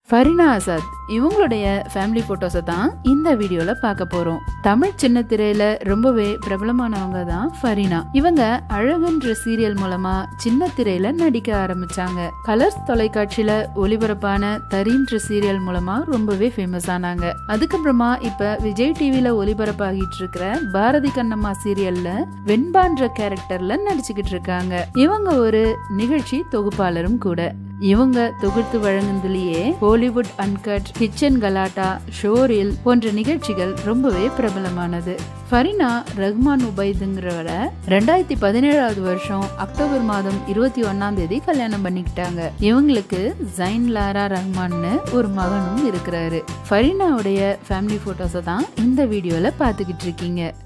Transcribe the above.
ஃபரினா ஆசாத் இவங்களுடைய ஃபேமிலி ஃபோட்டோஸை தான் இந்த வீடியோல பார்க்க போறோம் தமிழ் சின்ன திரையில ரொம்பவே பிரபலமானவங்க தான் ஃபரினா இவங்க அழகுன்ற சீரியல் மூலமா சின்ன திரையில நடிக்க ஆரம்பிச்சாங்க கலர்ஸ் தொலைக்காட்சியில ஒளிபரப்பான தரின்ற சீரியல் மூலமா ரொம்பவே ஃபேமஸ் ஆனாங்க அதுக்கப்புறமா இப்ப விஜய் டிவில ஒளிபரப்பாகிட்டு இருக்கிற பாரதி கண்ணம்மா சீரியல்ல வெண்பான்ற கேரக்டர்ல நடிச்சுக்கிட்டு இருக்காங்க இவங்க ஒரு நிகழ்ச்சி தொகுப்பாளரும் கூட இவங்க தொகுத்து வழங்குனதுலயே ஹாலிவுட் அன்கட் கிச்சன் கலாட்டா ஷோரில் போன்ற நிகழ்ச்சிகள் ரொம்பவே பிரபலமானது ஃபரினா ரஹ்மான் உபைதுங்கிறவர ரெண்டாயிரத்தி பதினேழாவது வருஷம் அக்டோபர் மாதம் இருபத்தி ஒன்னாம் தேதி கல்யாணம் பண்ணிக்கிட்டாங்க இவங்களுக்கு ஜைன் லாரா ரஹ்மான்னு ஒரு மகனும் இருக்கிறாரு ஃபரினாவுடைய ஃபேமிலி போட்டோஸை தான் இந்த வீடியோல பார்த்துக்கிட்டு இருக்கீங்க